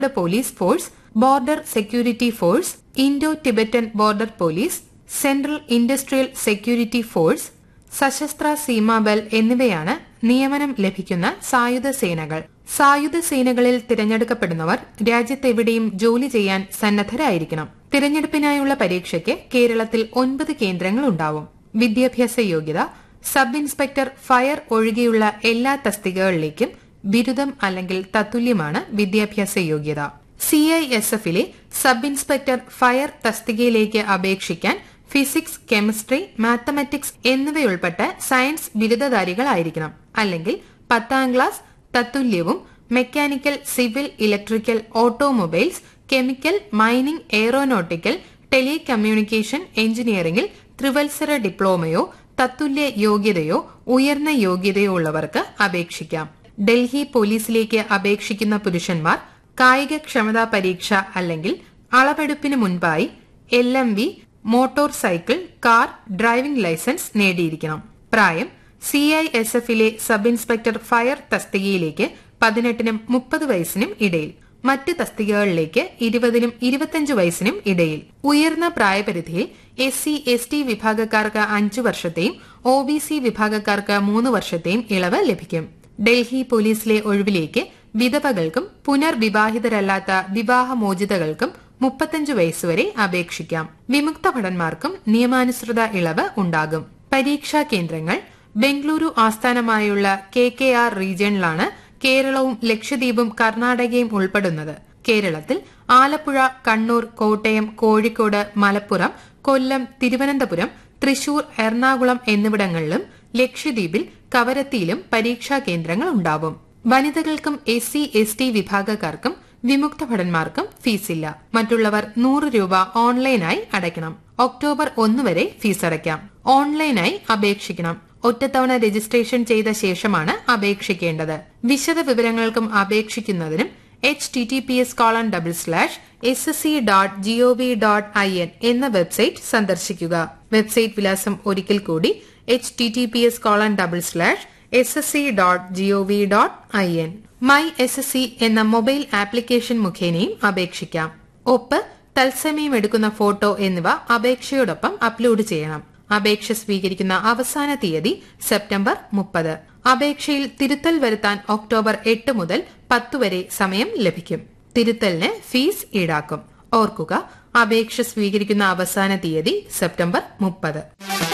police force border security force Indo Tibetan border police central industrial security force Sashastra Seemabal എന്നിവയാണ് നിയമനം ലഭിക്കുന്ന സായുധ സേനകൾ സായുധ സേനകളിൽ തിരഞ്ഞെടുക്കപ്പെടുന്നവർ രാജ്യത്തെവിടെയും ജോലി ചെയ്യാൻ സന്നദ്ധരായിരിക്കണം തിരഞ്ഞെടുപ്പിനായുള്ള പരീക്ഷയ്ക്ക് കേരളത്തിൽ ഒൻപത് കേന്ദ്രങ്ങൾ ഉണ്ടാവും വിദ്യാഭ്യാസ യോഗ്യത സബ് ഇൻസ്പെക്ടർ ഫയർ ഒഴികെയുള്ള എല്ലാ തസ്തികകളിലേക്കും ബിരുദം അല്ലെങ്കിൽ തത്തുല്യമാണ് വിദ്യാഭ്യാസ യോഗ്യത സി ഐ എസ് എഫിലെ സബ് ഇൻസ്പെക്ടർ ഫയർ തസ്തികയിലേക്ക് അപേക്ഷിക്കാൻ ഫിസിക്സ് കെമിസ്ട്രി മാത്തമാറ്റിക്സ് എന്നിവയുൾപ്പെട്ട സയൻസ് ബിരുദധാരികളായിരിക്കണം അല്ലെങ്കിൽ പത്താം ക്ലാസ് തത്തുല്യവും mechanical civil electrical automobiles chemical mining aeronautical telecommunication എഞ്ചിനീയറിംഗിൽ ത്രിവത്സര ഡിപ്ലോമയോ തത്തുല്യ യോഗ്യതയോ ഉയർന്ന യോഗ്യതയോ ഉള്ളവർക്ക് അപേക്ഷിക്കാം ഡൽഹി പോലീസിലേക്ക് അപേക്ഷിക്കുന്ന പുരുഷന്മാർ കായിക ക്ഷമതാ പരീക്ഷ അല്ലെങ്കിൽ അളവെടുപ്പിന് മുൻപായി L M V motor cycle car driving licence നേടിയിരിക്കണം പ്രായം സി ഐ എസ് എഫിലെ സബ് ഇൻസ്പെക്ടർ ഫയർ തസ്തികയിലേക്ക് പതിനെട്ടിനും മുപ്പത് വയസ്സിനും ഇടയിൽ മറ്റ് തസ്തികകളിലേക്ക് ഇരുപതിനും ഇരുപത്തിയഞ്ച് വയസ്സിനും ഇടയിൽ ഉയർന്ന പ്രായപരിധിയിൽ എസ് സി എസ് ടി വിഭാഗക്കാർക്ക് അഞ്ചു വർഷത്തെയും ഒ ബി സി വിഭാഗക്കാർക്ക് മൂന്ന് വർഷത്തെയും ഇളവ് ലഭിക്കും ഡൽഹി പോലീസിലെ ഒഴിവിലേക്ക് വിധവകൾക്കും പുനർവിവാഹിതരല്ലാത്ത വിവാഹമോചിതകൾക്കും മുപ്പത്തഞ്ച് വയസ്സുവരെ അപേക്ഷിക്കാം വിമുക്ത ഭടന്മാർക്കും നിയമാനുസൃത ഇളവ് ഉണ്ടാകും പരീക്ഷാ കേന്ദ്രങ്ങൾ ബംഗളൂരു ആസ്ഥാനമായുള്ള കെ കെ ആർ റീജിയണിലാണ് കേരളവും ലക്ഷദ്വീപും കർണാടകയും ഉൾപ്പെടുന്നത് കേരളത്തിൽ ആലപ്പുഴ കണ്ണൂർ കോട്ടയം കോഴിക്കോട് മലപ്പുറം കൊല്ലം തിരുവനന്തപുരം തൃശൂർ എറണാകുളം എന്നിവിടങ്ങളിലും ലക്ഷദ്വീപിൽ കവരത്തിയിലും പരീക്ഷാ കേന്ദ്രങ്ങൾ ഉണ്ടാവും വനിതകൾക്കും എസ് സി എസ് ടി വിഭാഗക്കാർക്കും വിമുക്ത ഭടന്മാർക്കും ഫീസില്ല മറ്റുള്ളവർ നൂറ് രൂപ ഓൺലൈനായി അടയ്ക്കണം ഒക്ടോബർ ഒന്ന് വരെ ഫീസ് അടയ്ക്കാം ഓൺലൈനായി അപേക്ഷിക്കണം ഒറ്റത്തവണ രജിസ്ട്രേഷൻ ചെയ്ത ശേഷമാണ് അപേക്ഷിക്കേണ്ടത് വിശദ വിവരങ്ങൾക്കും അപേക്ഷിക്കുന്നതിനും H T T P S colon double slash S S C dot GOV dot I N എന്ന വെബ്സൈറ്റ് സന്ദർശിക്കുക വെബ്സൈറ്റ് വിലാസം ഒരിക്കൽ കൂടി H T T P S colon double slash S S C dot GOV dot I N my S S C എന്ന mobile application മുഖേനയും അപേക്ഷിക്കാം ഒപ്പ് തത്സമയം എടുക്കുന്ന ഫോട്ടോ എന്നിവ അപേക്ഷയോടൊപ്പം അപ്ലോഡ് ചെയ്യണം അപേക്ഷ സ്വീകരിക്കുന്ന അവസാന തീയതി സെപ്റ്റംബർ മുപ്പത് അപേക്ഷയിൽ തിരുത്തൽ വരുത്താൻ ഒക്ടോബർ എട്ട് മുതൽ പത്ത് വരെ സമയം ലഭിക്കും തിരുത്തലിന് ഫീസ് ഈടാക്കും ഓർക്കുക അപേക്ഷ സ്വീകരിക്കുന്ന അവസാന തീയതി സെപ്റ്റംബർ മുപ്പത്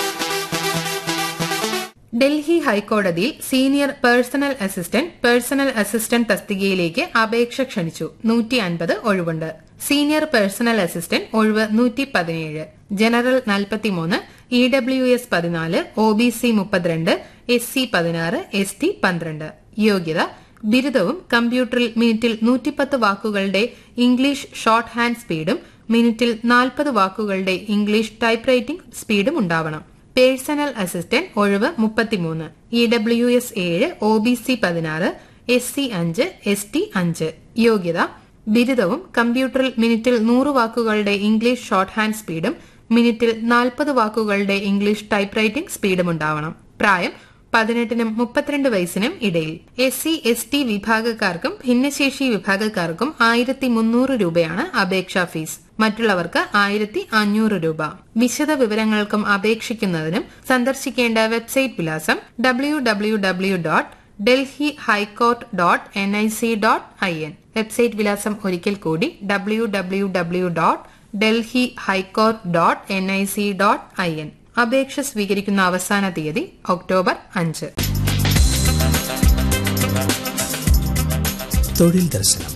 ഡൽഹി ഹൈക്കോടതിയിൽ senior personal assistant personal assistant തസ്തികയിലേക്ക് അപേക്ഷ ക്ഷണിച്ചു നൂറ്റി അൻപത് ഒഴിവുണ്ട് സീനിയർ പേഴ്സണൽ അസിസ്റ്റന്റ് ഒഴിവ് നൂറ്റി പതിനേഴ് ജനറൽ നാൽപ്പത്തിമൂന്ന് ഇ ഡബ്ല്യു എസ് പതിനാല് ഒ ബി സി മുപ്പത്തിരണ്ട് എസ് സി പതിനാറ് എസ് ടി പന്ത്രണ്ട് യോഗ്യത ബിരുദവും കമ്പ്യൂട്ടറിൽ മിനിറ്റിൽ നൂറ്റിപ്പത്ത് വാക്കുകളുടെ ഇംഗ്ലീഷ് ഷോർട്ട് ഹാൻഡ് സ്പീഡും മിനിറ്റിൽ നാൽപ്പത് വാക്കുകളുടെ ഇംഗ്ലീഷ് ടൈപ്പ് റൈറ്റിംഗ് സ്പീഡും ഉണ്ടാവണം പേഴ്സണൽ അസിസ്റ്റന്റ് ഒഴിവ് മുപ്പത്തിമൂന്ന് ഇ ഡബ്ല്യു എസ് ഏഴ് ഒ ബി സി പതിനാറ് എസ് സി അഞ്ച് എസ് ടി അഞ്ച് യോഗ്യത ബിരുദവും കമ്പ്യൂട്ടറിൽ മിനിറ്റിൽ നൂറ് വാക്കുകളുടെ ഇംഗ്ലീഷ് ഷോർട്ട് ഹാൻഡ് സ്പീഡും മിനിറ്റിൽ നാൽപ്പത് വാക്കുകളുടെ ഇംഗ്ലീഷ് ടൈപ്പ് റൈറ്റിംഗ് സ്പീഡും ഉണ്ടാവണം പ്രായം പതിനെട്ടിനും മുപ്പത്തിരണ്ട് വയസ്സിനും ഇടയിൽ എസ് സി എസ് ടി വിഭാഗക്കാർക്കും ഭിന്നശേഷി വിഭാഗക്കാർക്കും ആയിരത്തി മുന്നൂറ് രൂപയാണ് അപേക്ഷാ ഫീസ് മറ്റുള്ളവർക്ക് ആയിരത്തി അഞ്ഞൂറ് രൂപ വിശദ വിവരങ്ങൾക്കും അപേക്ഷിക്കുന്നതിനും സന്ദർശിക്കേണ്ട വെബ്സൈറ്റ് വിലാസം W W W dot Delhi high court dot N I C dot I N website വിലാസം ഒരിക്കൽ കൂടി W W W dot Delhi high court dot N I C dot I N അപേക്ഷ സ്വീകരിക്കുന്ന അവസാന തീയതി ഒക്ടോബർ അഞ്ച് തൊഴിൽ ദർശനം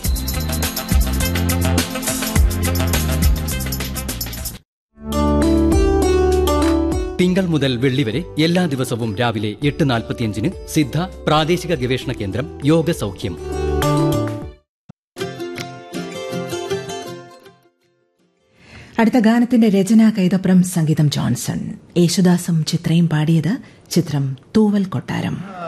തിങ്കൾ മുതൽ വെള്ളി വരെ എല്ലാ ദിവസവും രാവിലെ എട്ട് നാൽപ്പത്തിയഞ്ചിന് സിദ്ധ പ്രാദേശിക ഗവേഷണ കേന്ദ്രം യോഗ സൗഖ്യം അടുത്ത ഗാനത്തിന്റെ രചന കൈതപ്രം സംഗീതം ജോൺസൺ യേശുദാസും ചിത്രയും പാടിയത് ചിത്രം തൂവൽ കൊട്ടാരം